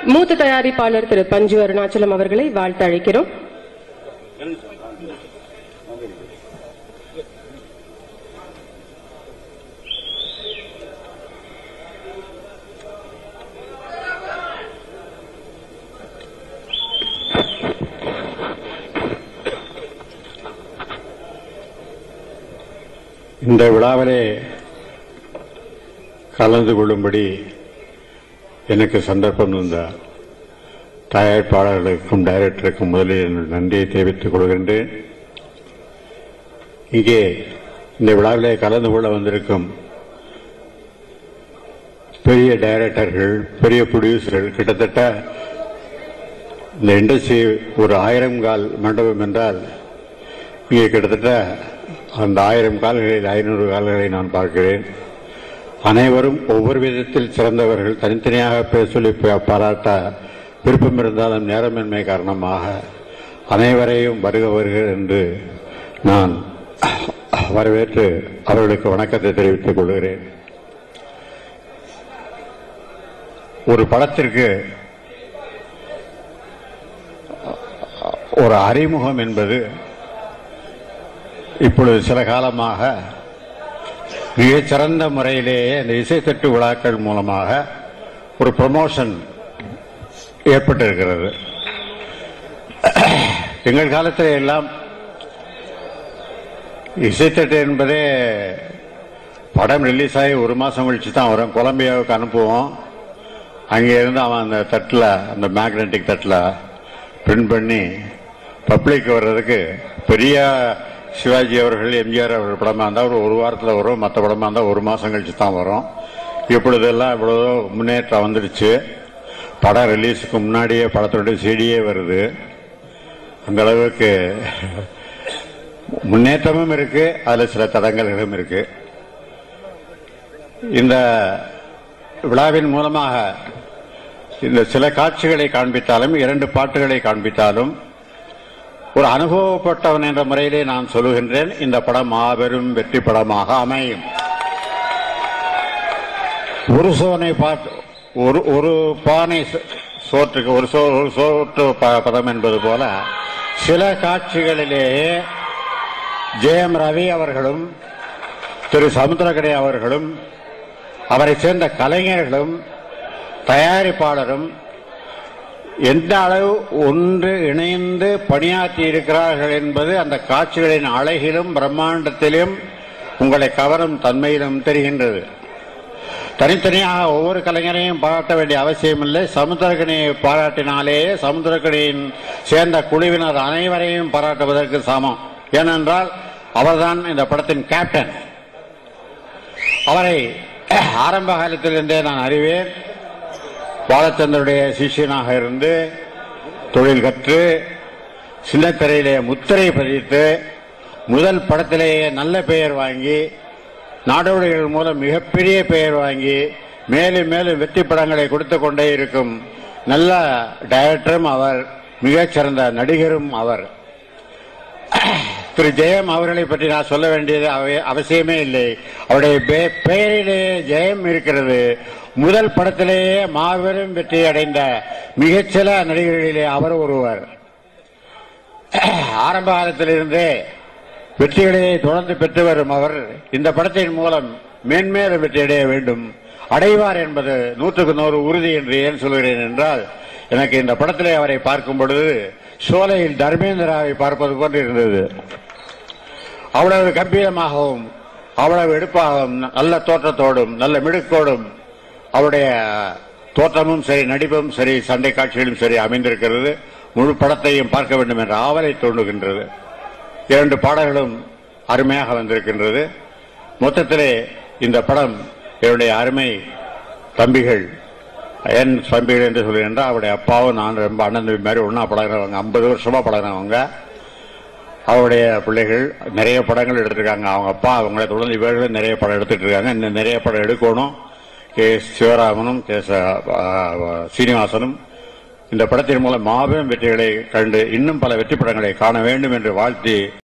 மூத்த தயாரிப்பாளர் திரு பஞ்சு அருணாச்சலம் அவர்களை வாழ்த்து அழைக்கிறோம் இந்த விழாவிலே கலந்து கொள்ளும்படி எனக்கு சந்தர்ப்பம் தந்த தயாரிப்பாளர்களுக்கும் டைரக்டருக்கும் முதலில் என்னுடைய நன்றியை தெரிவித்துக் கொள்கின்றேன் இங்கே இந்த விழாவிலே கலந்து கொள்ள வந்திருக்கும் பெரிய டைரக்டர்கள் பெரிய ப்ரொடியூசர்கள் கிட்டத்தட்ட இந்த இண்டஸ்ட்ரி ஒரு ஆயிரம் கால் மண்டபம் என்றால் இங்கே கிட்டத்தட்ட அந்த ஆயிரம் கால்களில் ஐநூறு கால்களை நான் பார்க்கிறேன் அனைவரும் ஒவ்வொரு விதத்தில் சிறந்தவர்கள் தனித்தனியாக பேச சொல்லி பா- பாராட்ட விருப்பம் இருந்தாலும் நேரமின்மை காரணமாக அனைவரையும் வருக வருக என்று நான் வரவேற்று அவர்களுக்கு வணக்கத்தை தெரிவித்துக் கொள்கிறேன் ஒரு படத்திற்கு ஒரு அறிமுகம் என்பது இப்பொழுது சில காலமாக மிகச்சிறந்த முறையிலேயே இந்த இசைத்தட்டு விழாக்கள் மூலமாக ஒரு ப்ரமோஷன் ஏற்பட்டிருக்கிறது எங்கள் காலத்தில் எல்லாம் இசைத்தட்டு என்பதே படம் ரிலீஸ் ஆகி ஒரு மாதம் கழிச்சு தான் வரும் கொலம்பியாவுக்கு அனுப்புவோம் அங்கே இருந்து அவன் அந்த தட்டில் அந்த மேக்னெட்டிக் தட்டில் பிரிண்ட் பண்ணி பப்ளிக் வர்றதுக்கு பெரிய சிவாஜி அவர்கள் எம்ஜிஆர் அவர்கள் படமாக இருந்தால் ஒரு ஒரு வாரத்தில் வரும் மற்ற படமாக இருந்தால் ஒரு மாதம் கழிச்சு தான் வரும் இப்பொழுதெல்லாம் இவ்வளோ முன்னேற்றம் வந்துடுச்சு படம் ரிலீஸுக்கு முன்னாடியே படத்தினுடைய செடியே வருது அந்த அளவுக்கு முன்னேற்றமும் இருக்கு அதில் சில தடங்கல்களும் இருக்கு இந்த விழாவின் மூலமாக இந்த சில காட்சிகளை காண்பித்தாலும் இரண்டு பாட்டுகளை காண்பித்தாலும் ஒரு அனுபவப்பட்டவன் என்ற முறையிலே நான் சொல்லுகின்றேன் இந்த படம் மாபெரும் வெற்றி படமாக அமையும் ஒரு சோனை பாட்டு ஒரு ஒரு பானை சோ- சோற்றுக்கு ஒரு சோ ஒரு சோற்று ப- பதம் என்பது போல சில காட்சிகளிலேயே ஜெயம் ரவி அவர்களும் திரு சமுத்திரகடை அவர்களும் அவரை சேர்ந்த கலைஞர்களும் தயாரிப்பாளரும் எந்த அளவு ஒன்று இணைந்து பணியாற்றி இருக்கிறார்கள் என்பது அந்த காட்சிகளின் அழகிலும் பிரம்மாண்டத்திலும் உங்களை கவரும் தன்மையிலும் தெரிகின்றது தனித்தனியாக ஒவ்வொரு கலைஞரையும் பாராட்ட வேண்டிய அவசியமில்லை சமுத்திரக்கணியை பாராட்டினாலே சமுத்திரக்கணியின் சேர்ந்த குழுவினர் அனைவரையும் பாராட்டுவதற்கு சமம் ஏனென்றால் அவர்தான் இந்த படத்தின் கேப்டன் அவரை ஆரம்ப காலத்திலிருந்தே நான் அறிவேன் பாலச்சந்தருடைய சிஷ்யனாக இருந்து தொழில் கற்று சின்னத்திரையிலே முத்திரை பதித்து முதல் படத்திலேயே நல்ல பெயர் வாங்கி நாடோடிகள் மூலம் மிகப்பெரிய பெயர் வாங்கி மேலும் மேலும் வெற்றி படங்களை கொடுத்து கொண்டே இருக்கும் நல்ல டைரக்டரும் அவர் மிகச்சிறந்த நடிகரும் அவர் திரு ஜெயம் அவர்களை பற்றி நான் சொல்ல வேண்டியது அவ- அவசியமே இல்லை அவருடைய பெ- பெயரிலே ஜெயம் இருக்கிறது முதல் படத்திலேயே மாபெரும் வெற்றி அடைந்த மிகச்சில நடிகர்களிலே அவர் ஒருவர் ஆரம்ப காலத்திலிருந்தே வெற்றிகளை தொடர்ந்து பெற்று வரும் அவர் இந்த படத்தின் மூலம் மேன்மேலும் வெற்றி அடைய வேண்டும் அடைவார் என்பது நூற்றுக்கு நூறு உறுதி என்று ஏன் சொல்கிறேன் என்றால் எனக்கு இந்த படத்திலே அவரை பார்க்கும் பொழுது சோலையில் தர்மேந்திராவை பார்ப்பது போன்று இருந்தது அவ்வளவு கம்பீரமாகவும் அவ்வளவு எடுப்பாகவும் நல்ல தோற்றத்தோடும் நல்ல மிடுக்கோடும் அவருடைய தோற்றமும் சரி நடிப்பும் சரி சண்டை காட்சிகளும் சரி அமைந்திருக்கிறது முழு படத்தையும் பார்க்க வேண்டும் என்ற ஆவலை தோன்றுகின்றது இரண்டு பாடல்களும் அருமையாக வந்திருக்கின்றது மொத்தத்திலே இந்த படம் என்னுடைய அருமை தம்பிகள் என் தம்பிகள் என்று சொல்லுகின்றால் அவருடைய அப்பாவும் நான் ரொம்ப அண்ணன் தம்பி மாதிரி ஒன்றா பழகிறவங்க ஐம்பது வருஷமா பழகிறவங்க அவருடைய பிள்ளைகள் நிறைய படங்கள் எடுத்திருக்காங்க அவங்க அப்பா அவங்கள தொடர்ந்து இவர்களும் நிறைய படம் எடுத்துட்டு இருக்காங்க இன்னும் நிறைய படம் எடுக்கணும் கே எஸ் சிவராமனும் கே எஸ் சீனிவாசனும் இந்த படத்தின் மூலம் மாபெரும் வெற்றிகளை கண்டு இன்னும் பல வெற்றி படங்களை காண வேண்டும் என்று வாழ்த்தி